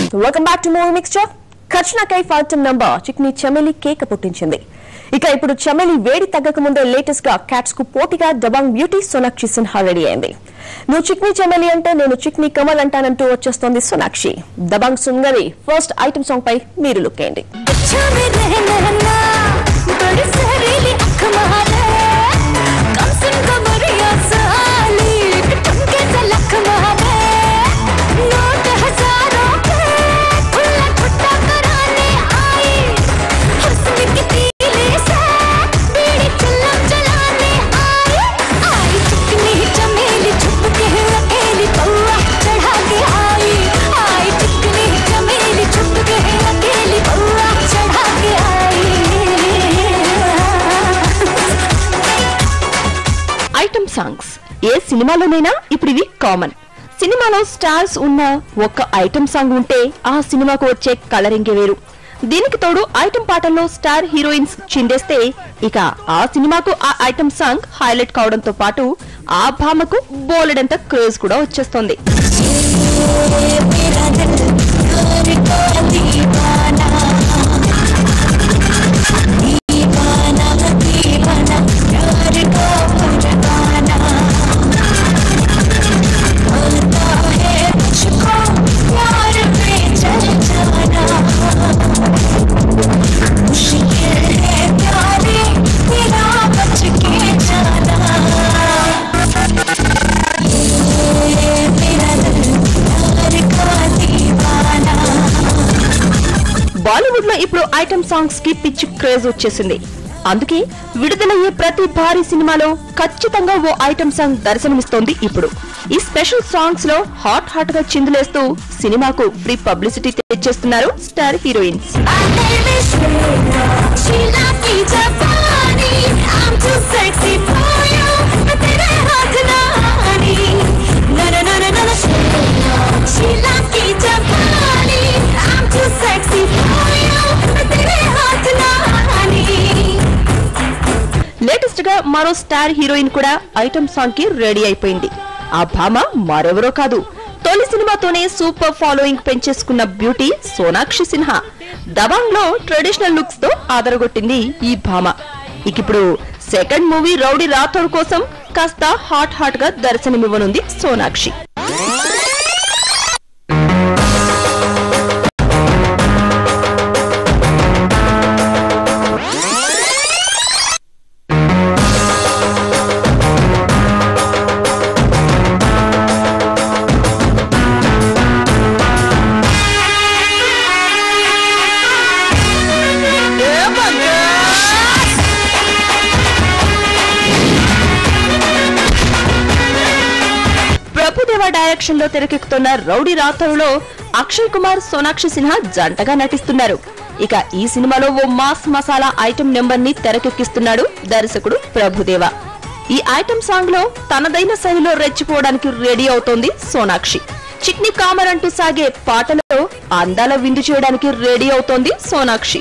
Welcome back to movie mixture ఖర్చున Kaif item number Chikni Chameli కేక పుట్టించింది ఇక ఇప్పుడు చమెలి వేడి తగ్గక ముందే లేటెస్ట్ గా క్యాట్స్ కు పోటీగా డబాంగ్ బ్యూటీ సోనాక్షి సిన్హా రెడీ అయింది నువ్వు చిక్ని చమెలి అంటే నేను చిక్ని కమల్ అంటానంటూ వచ్చేస్తోంది సోనాక్షి దబాంగ్ సుందరి ఫస్ట్ ఐటమ్ సాంగ్ పై మీరు లుక్ అయ్యండి अच्छा में रहना बड़ी सहरीली अख मारे कम सुन कमरिया साली ठुमके से लख मारे नोट हजारों के खुला छुट्टा कराने आई हुस्न की तीली से बीड़ी चिल्लम चलाने आई आई चिकनी चमेली छुप के अकेली पौआ चढ़ा के आई आई चिकनी चमेली छुप के अकेली पौआ चढ़ा के आई ఐటమ్ సాంగ్స్ ఏ సినిమాలోనైనా ఇప్పుడు ఇవి కామన్ సినిమాలో స్టార్స్ ఉన్న ఒక్క ఐటమ్ సాంగ్ ఉంటే ఆ సినిమాకు వచ్చే కలరింగే వేరు దీనికి తోడు ఐటమ్ పాటల్లో స్టార్ హీరోయిన్స్ చిండేస్తే ఇక ఆ సినిమాకు ఆ ఐటమ్ సాంగ్ హైలైట్ కావడంతో పాటు ఆ భామకు బోలెడంత క్రేజ్ కూడా వచ్చేస్తోంది मेरा दिल प्यार का दीवाना दीवाना दीवाना प्यार का पुरवाना आता है मुझको प्यार में चल जाना मुश्किल है प्यारे तेरा बच के जाना ये मेरा दिल प्यार का दीवाना బాలీవుడ్ లో ఇప్పుడు ఐటమ్ సాంగ్స్ కి పిచ్చి క్రేజ్ వచ్చేసింది అందుకే విడుదలయ్యే ప్రతి భారీ సినిమాలో ఖచ్చితంగా ఓ ఐటమ్ సాంగ్ దర్శనమిస్తోంది ఇప్పుడు ఈ స్పెషల్ సాంగ్స్ లో హాట్ హాట్ గా చిందులేస్తూ సినిమాకు ఫ్రీ పబ్లిసిటీ తెచ్చేస్తున్నారు star heroines My name is Sheila. Sheila की जवानी. I'm too sexy for you. मैं तेरे हाथ ना आनी. No, no, no, no, no, no, Sheila. Sheila की जवानी. I'm too sexy for you. मैं तेरे हाथ ना आनी. లేటెస్ట్ గా మరో స్టార్ హీరోయిన్ కూడా ఐటమ్ సాంగ్ కి రెడీ అయిపోయింది ఆ భామ మరెవరో కాదు తొలి సినిమాతోనే సూపర్ ఫాలోయింగ్ పెంచేసుకున్న బ్యూటీ సోనాక్షి సిన్హా దబాంగ్ లో ట్రెడిషనల్ లుక్స్ తో ఆదరగొట్టింది ఈ భామ ఇకిప్పుడు సెకండ్ మూవీ రౌడీ రాథోడ్ కోసం కాస్త హాట్ హాట్ గా దర్శనమివ్వనుంది సోనాక్షి ప్రభుదేవ డైరెక్షన్ లో తెరకెక్కుతున్న రౌడీ రాథోడ్లో అక్షయ్ కుమార్ సోనాక్షి సిన్హా జంటగా నటిస్తున్నారు ఇక ఈ సినిమాలో ఓ మాస్ మసాలా ఐటమ్ నెంబర్ ని తెరకెక్కిస్తున్నాడు దర్శకుడు ప్రభుదేవ ఈ ఐటమ్ సాంగ్ లో తనదైన శైలిలో రెచ్చిపోవడానికి రెడీ అవుతోంది సోనాక్షి చిక్ని కామర్ అంటూ సాగే పాటలో అందాల విందు చేయడానికి రెడీ అవుతోంది సోనాక్షి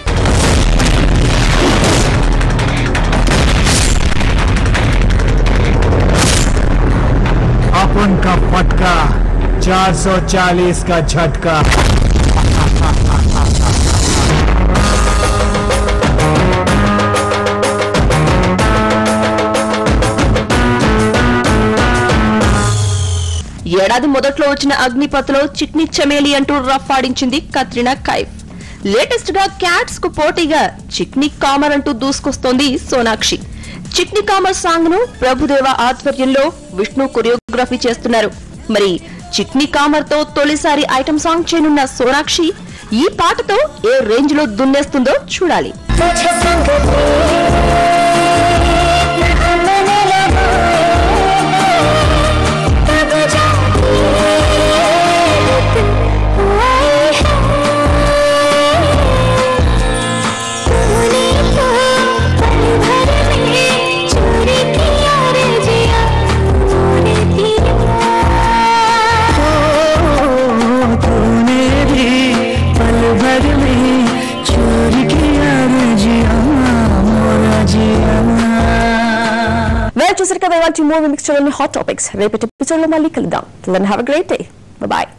अपन का फटका 440 का झटका ఏడాది మొదట్లో వచ్చిన అగ్నిపథ్లో చిట్ని చమేలి అంటూ రఫ్ ఆడించింది కత్రినా కైఫ్ లేటెస్ట్ గా క్యాట్స్ కు పోటీగా చిట్ని కామర్ అంటూ దూసుకొస్తోంది సోనాక్షి చిట్ని కామర్ సాంగ్ ను ప్రభుదేవ ఆధ్వర్యంలో విష్ణు కొరియోగ్రఫీ చేస్తున్నారు మరి చిట్ని కామర్ తో తొలిసారి ఐటమ్ సాంగ్ చేయనున్న సోనాక్షి ఈ పాటతో ఏ రేంజ్ లో దున్నేస్తుందో చూడాలి तुझे संग दे हमने लगाए तब जाके हुए हैं तूने तो पल भर में चोरी किया रे जिया तूने पिया तूने भी पल भर में चोरी किया रे जिया मोरा जिया వేరే చూసారు కదా ఇవాళ మూవీ మిక్స్చర్ హాట్ టాపిక్స్ రేపటి ఎపిసోడ్ లో మళ్ళీ కలుద్దాం have a great day bye